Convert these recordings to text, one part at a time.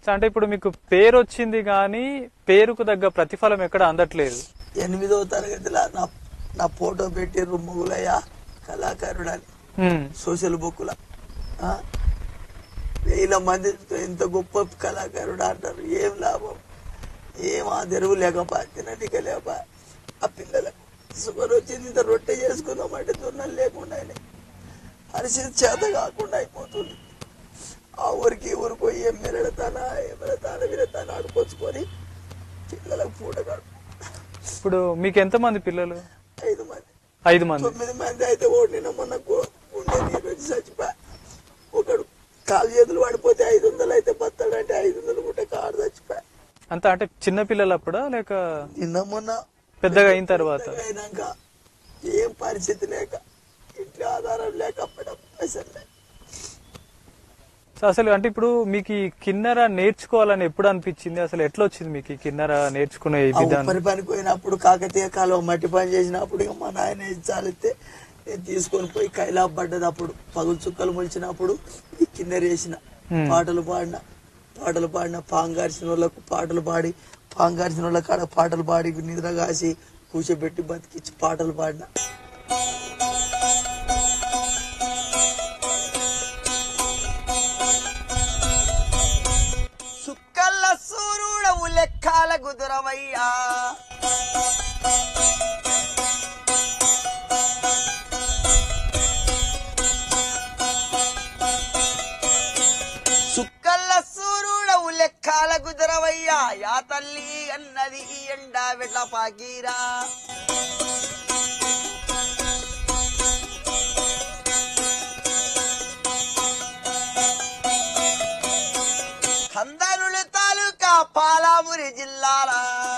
So అంటే ఇప్పుడు మీకు పేరు వచ్చింది కానీ పేరుకు తగ్గ ప్రతిఫలం ఎక్కడ అందట్లేదు ఎనిమిదవ తరగతిలో నా నా ఫోటో పెట్టిర్రు మొగులయ్య కళాకారుడు అని ఉమ్, సోషల్ బుక్ల వేల మంది ఎంత గొప్ప కళాకారుడు అంటారు ఏం లాభం ఏం ఆ తెరువు లేకపా తినటిక లేపా ఆ పిల్లలకు షుగర్ వచ్చింది ఇంత రొట్టె చేసుకుందామంటే దున్నలు లేకుండా పరిస్థితి చేత కాకుండా అయిపోతుంది ఆ ఊరికి ఈ ఊరికి పోయి ఏం మెరడతానా ఏం మెరతానా విరతానా ఆడుకొచ్చుకొని పిల్లలకు పూట గడుపు ఇప్పుడు మీకు ఎంతమంది పిల్లలు ఐదు మంది ఐదు మంది తొమ్మిది మంది అయితే ఓడిన మొన్న గు- గుండె నీరు వచ్చి చచ్చిపోయా ఒకడు కాలు చేతులు పడిపోతే ఐదు వందలు అయితే బతాడంటే ఐదు వందలు కూడా కాడు చచ్చిపోయా అంత అంటే చిన్న పిల్లలు అప్పుడా లేక నిన్న మొన్న పెద్దగా అయిన తర్వాత పెద్దగా అయినాక ఏం పరిస్థితి లేక ఇంట్లో ఆధారం లేక అప్పడం పైసలు లేక సో అసలు అంటే ఇప్పుడు మీకు ఈ కిన్నెర నేర్చుకోవాలని ఎప్పుడు అనిపించింది అసలు ఎట్లా వచ్చింది మీకు ఈ కిన్నెర నేర్చుకునే ఈ ఆ విధానం ఉప్పరి పని పోయినప్పుడు కాకతీయ కాలువ మట్టి పని చేసినప్పుడు ఇక మా నాయన ఇచ్చాలితే నేను తీసుకొని పోయి కైలాబ్ పడ్డది అప్పుడు పగులు చుక్కలు మొలిచినప్పుడు ఈ కిన్నెరేసిన Hmm. పాటలు పాడిన పాటలు పాడిన పాంగార్చిన వాళ్ళకు పాటలు పాడి పాంగార్చిన వాళ్ళ కాడ పాటలు పాడి నిద్ర కాసి కూర్చోబెట్టి బతికిచ్చి పాటలు పాడిన సుక్కల్ల సూర్యుడవు లెక్కాల కుదురవయ్యా సుక్కల్ల సూర్యుడవు లెక్కాల కుదురవయ్యా యా తల్లి అన్నది ఈ ఎండ వెట్ల పాకీరా కందనులు తాలూకా పాలామురి జిల్లాల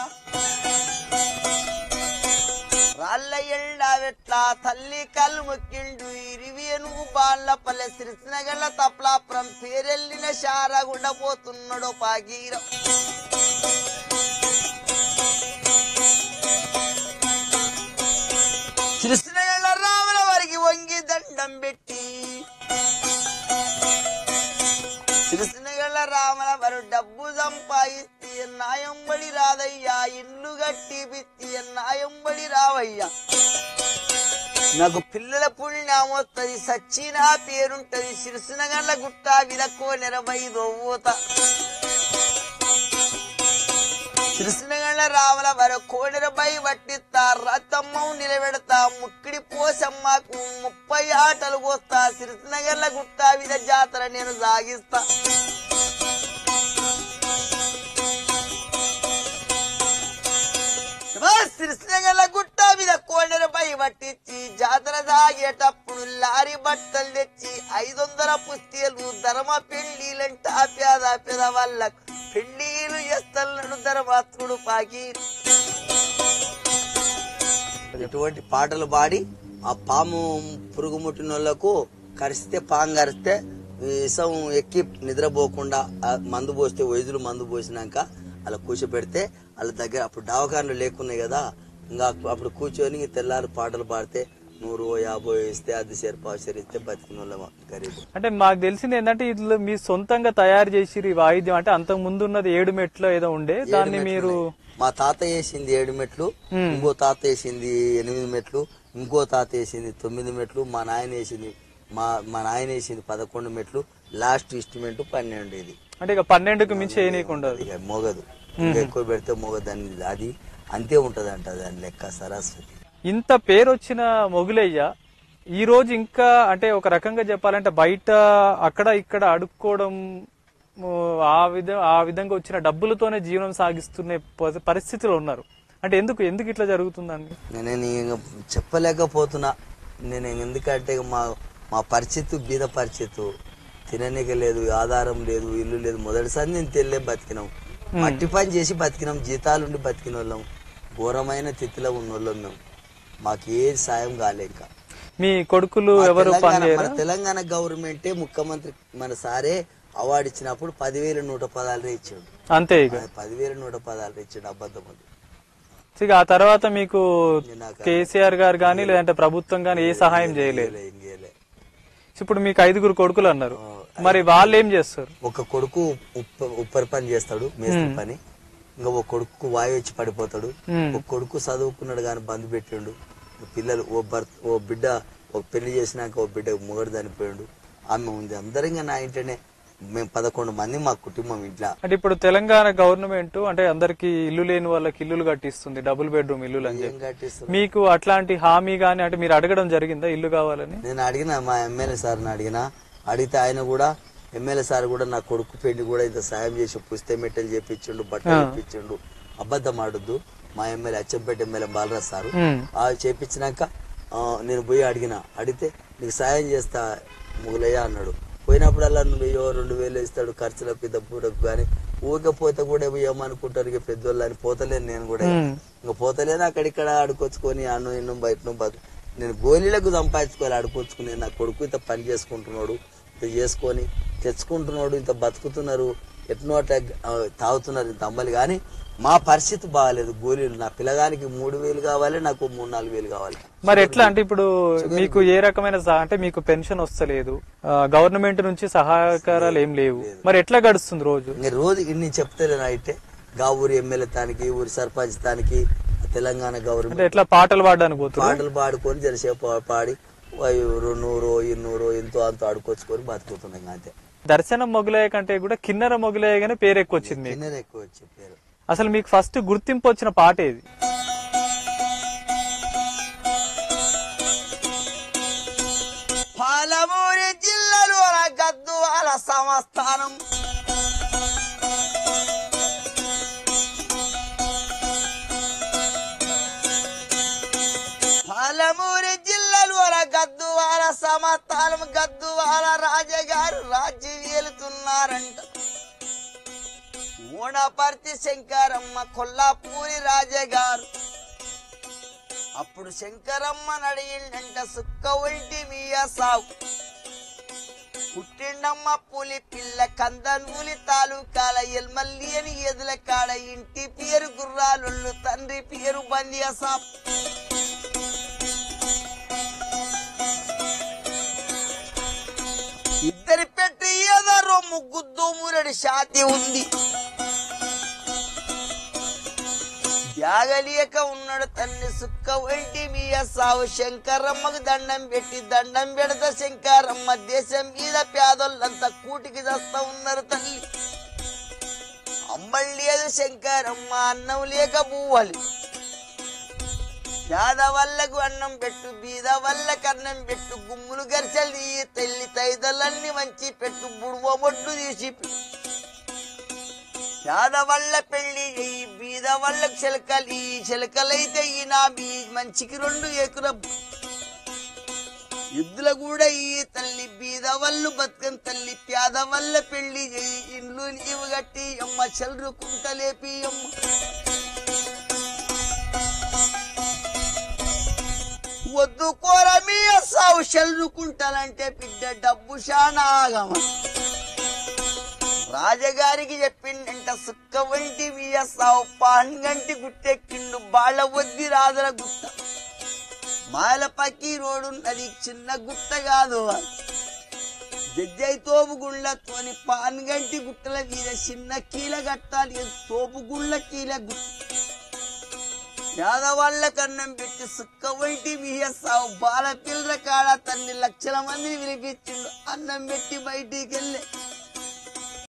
రాళ్ళ ఎండ వెట్ల తల్లి కళ్ళు మొక్కిండు ఇరివేను బాళ్ళ పల్లె సిరిసినగళ్ళ తప్లాపురం పేరెళ్ళిన శారగుండ పోతున్నాడు పాగీరం సిరిసినగళ్ళ రాముల వారికి వంగి దండం పెట్టి సిరిసినగళ్ళ రామల వారు డబ్బు సంపాదిస్తే నాయంబడి రాదయ్యా ఇల్లు గట్టి పిత్తి నాయంబడి రావయ్యా నాకు పిల్లల పుణ్యం వస్తుంది సచ్చిన పేరుంటది సిరిసినగళ్ళ గుట్ట విలకో నెరవై దొవ్వుత సిరిసినగళ్ళ రామల వారు కోడెరపై పట్టిస్తా రతమ్మ నిలబెడతా ముక్కిడి పోసమ్మకు ముప్పై ఆటలు కోస్తా సిరిసినగళ్ళ గుట్ట విధ జాతర నేను సాగిస్తా సిరిసినగళ్ళ గుట్ట మీద కోడెరపై పట్టించి జాతర సాగేటప్పుడు లారీ బట్టలు తెచ్చి ఐదు వందల పుస్తీలు ధర్మ పెళ్లిలంట పేద పేద వాళ్ళకు పెళ్లిలు చేస్తాడు ధర్మాత్ముడు పాకి ఇటువంటి పాటలు పాడి ఆ పాము పురుగు ముట్టిన వాళ్ళకు కరిస్తే పాము కరిస్తే విషం ఎక్కి నిద్రపోకుండా ఆ మందు పోస్తే వయసులు మందు పోసినాక అలా కూర్చోబెడితే వాళ్ళ దగ్గర అప్పుడు దవాఖానలు లేకున్నాయి కదా ఇంకా అప్పుడు కూర్చొని తెల్లారి పాటలు పాడితే నూరు యాభై ఇస్తే అది సేర్పావు ఇస్తే బతికిన వాళ్ళం గరీబ్ అంటే మాకు తెలిసింది ఏంటంటే ఇందులో మీ సొంతంగా తయారు చేసి ఈ వాయిద్యం అంటే అంతకు ముందు ఉన్నది ఏడు మెట్లో ఏదో ఉండే దాన్ని మీరు మా తాత వేసింది ఏడు మెట్లు మ్మ్. ఇంకో తాత వేసింది ఎనిమిది మెట్లు ఇంకో తాత వేసింది తొమ్మిది మెట్లు మా నాయన వేసింది మా మా నాయన వేసింది పదకొండు మెట్లు లాస్ట్ ఇన్స్ట్రుమెంట్ పన్నెండు ఇది అంటే ఇక పన్నెండుకు మించి వేయనీయకుండా ఇక మోగదు ఇంకా ఎక్కువ పెడితే మోగదు అని అది అంతే ఉంటది అంట దాని లెక్క సరస్వతి ఇంత పేరు వచ్చిన మొగులయ్య ఈ రోజు ఇంకా అంటే ఒక రకంగా చెప్పాలంటే బయట అక్కడ ఇక్కడ అడుక్కోవడం ము, ఆ విధ ఆ విధంగా వచ్చిన డబ్బులతోనే జీవనం సాగిస్తున్న ప- పరిస్థితిలో ఉన్నారు అంటే ఎందుకు ఎందుకు ఇట్లా జరుగుతుందండి నేను ఇంక చెప్పలేకపోతున్నా నేను ఎందుకంటే మా మా పరిస్థితి బీద పరిస్థితి తిననీక లేదు ఆధారం లేదు ఇల్లు లేదు మొదటిసారి నేను తెల్లే బతికినాం మట్టి పని చేసి బతికినాం జీతాలుండి బతికిన వాళ్ళం ఘోరమైన స్థితిలో ఉన్న వాళ్ళం మేము మాకు ఏ సాయం కాలే ఇంకా మీ కొడుకులు మా ఎవరు తెలంగాణ- పని మన తెలంగాణ గవర్నమెంటే ముఖ్యమంత్రి మన సారే అవార్డు ఇచ్చినప్పుడు పదివేల నూట పదాలు ఇచ్చాడు అంతే ఇక ఆ పదివేల నూట పదాలు ఇచ్చాడు అబద్ధం అది. ఇక ఆ తర్వాత మీకు నేను నాకు కేసీఆర్ గారు కానీ లేదంటే ప్రభుత్వం కానీ ఏ సహాయం చేయలేదు ఇంకేలే, ఇంకేలే. ఇప్పుడు మీకు ఐదుగురు కొడుకులు అన్నారు మరి వాళ్ళు ఏం చేస్తారు ఒక కొడుకు ఉప్ప ఉప్పరి పని చేస్తాడు మేస్త్రి పని ఇంకా ఒక కొడుకు వాయు వచ్చి పడిపోతాడు మ్మ్. ఒక కొడుకు చదువుకున్నాడు కానీ బంద్ పెట్టిండు పిల్లలు ఓ భర్త ఓ బిడ్డ ఒక పెళ్లి చేసినాక ఓ బిడ్డ మొగడు చనిపోయాడు ఆమె ఉంది అందరింగా నా ఇంటనే మేము పదకొండు మంది మా కుటుంబం ఇంట్లో అంటే ఇప్పుడు తెలంగాణ గవర్నమెంట్ అంటే అందరికి ఇల్లు లేని వాళ్ళకి ఇల్లులు కట్టిస్తుంది డబుల్ బెడ్రూమ్ ఇల్లులు అని ఏం చెప్పి కట్టిస్తారు మీకు అట్లాంటి హామీ గానీ అంటే మీరు అడగడం జరిగిందా ఇల్లు కావాలని నేను అడిగిన మా ఎమ్మెల్యే సార్ని అడిగిన అడిగితే ఆయన కూడా ఎమ్మెల్యే సార్ కూడా నా కొడుకు పెళ్లి కూడా ఇంత సాయం చేసి పుస్తే మెట్టెలు చేపించిండు బట్టలు చేపించిండు అబద్ధం ఆడొద్దు మా MLA Achampet MLA Balraj sir ఉమ్. ఆ చేపించినాక ఆ, నేను పోయి అడిగిన అడిగితే నీకు సాయం చేస్తా ముగులయ్య అన్నాడు పోయినప్పుడల్లా నువ్వు వెయ్యో రెండు వేలు ఇస్తాడు ఖర్చులకు దప్పులకు కానీ ఊరికే పోతే కూడా ఏమనుకుంటారు ఇక పెద్దోళ్ళు అని పోతలేను నేను కూడా ఉమ్. ఇంకా పోతలేను అక్కడిక్కడ ఆడుకొచ్చుకొని అన్ను ఇన్ను బయటను బతు నేను గోళీలకు సంపాదించుకోవాలి ఆడుకొచ్చుకుని నా కొడుకు ఇంత పని చేసుకుంటున్నాడు ఇంత చేసుకొని తెచ్చుకుంటున్నాడు ఇంత బతుకుతున్నారు ఎట్నో అట్లా ఆ, తాగుతున్నారు ఇంత అమ్మలు కానీ మా పరిస్థితి బాగాలేదు గోళీలు నా పిల్లగానికి మూడు వేలు కావాలి నాకు మూడు నాలుగు వేలు కావాలి మరి ఎట్లా అంటే ఇప్పుడు మీకు ఏ రకమైన సహ- అంటే మీకు పెన్షన్ వస్తలేదు ఆ, గవర్నమెంట్ నుంచి సహాయకారాలు ఏం లేవు మరి ఎట్లా గడుస్తుంది రోజు ఇంకా రోజు ఇన్ని చెప్తలేను అయితే గా ఊరి ఎమ్మెల్యే తానికి ఊరి సర్పంచ్ తానికి తెలంగాణ గవర్నమెంట్ అంటే ఎట్లా పాటలు పాడడానికి పోతున్నారు పాటలు పాడుకొని జరసేపు పాడి అవి నూరు ఇన్నూరు ఎంతో అంత ఆడుకొచ్చుకొని బతుకుతున్నాం ఇంకా అంతే దర్శనం మొగలయ్య కంటే కూడా కిన్నెర మొగలయ్య గానే పేరు ఎక్కువ వచ్చింది మీకు. కిన్నెర ఎక్కువ వచ్చే పేరు అసలు మీకు ఫస్ట్ గుర్తింపు వచ్చిన పాట ఏది పాలమూరి జిల్లాలో గద్దువాల సంస్థానం పాలమూరి జిల్లాలో గద్దువాల సమస్థానం గద్దువాల రాజగారు రాజ్యం ఏలుతున్నారంట మూడపర్తి శంకరమ్మ కొల్లాపూరి రాజగారు అప్పుడు శంకరమ్మ నడిగిండంట సుక్క ఒంటి మీయ సాగు పుట్టిండమ్మ పులి పిల్ల కందనూలి తాలూకాల ఎల్మల్లి అని ఎదుల కాడ ఇంటి పేరు గుర్రాలుళ్ళు తండ్రి పేరు బందియ సాప్ ఇద్దరి పెట్టి ఏదో రొమ్ము గుద్దు మురడి షాతి ఉంది జాగలియక ఉన్నాడు తన్ని సుక్క వంటి మీయ సావు శంకరమ్మకు దండం పెట్టి దండం పెడత శంకరమ్మ దేశం మీద పేదోళ్ళంతా కూటికి చేస్తా ఉన్నారు తల్లి అమ్మలు లేదు శంకరమ్మ అన్నం లేక పువ్వాలి పేద వల్లకు అన్నం పెట్టు బీద వల్లకు అన్నం పెట్టు గుమ్ములు గరిసెలు తీయి తెల్లి తైదలన్నీ మంచి పెట్టు బుడువ బొట్టు తీసి పెట్టు. పేద వల్ల పెళ్లి చెయ్యి బీద వల్ల చిలకలు ఈ చిలకలైతే ఈ నా బీ మంచికి రెండు ఎకుర ఎద్దుల కూడా ఈ తల్లి బీద వల్లు బతుకని తల్లి పేద వల్ల పెళ్లి చెయ్యి ఇండ్లు నీవు గట్టి అమ్మ చెల్రు కుంటలేపి అమ్మ వద్దు కోర మీ సావు చెల్రుకుంటానంటే బిడ్డ డబ్బు శానాగమ రాజగారికి చెప్పిండంట సుక్క వంటి వీయసావు పాన్గంటి గుట్టెక్కిండు బాళ్ళ వద్ది రాజుల గుట్ట మాయల పక్కి రోడున్నది చిన్న గుట్ట కాదు జడ్జై తోపు గుళ్ళతోని పాన్గంటి గుట్టల మీద చిన్న కీల కట్టాలి తోపు గుళ్ళ కీల గుట్ట పేదవాళ్ళ కన్నం పెట్టి సుక్క వంటి విహసావు బాల పిల్లల కాడ తన్ని లక్షల మందిని వినిపించిండు అన్నం పెట్టి బయటికి వెళ్ళి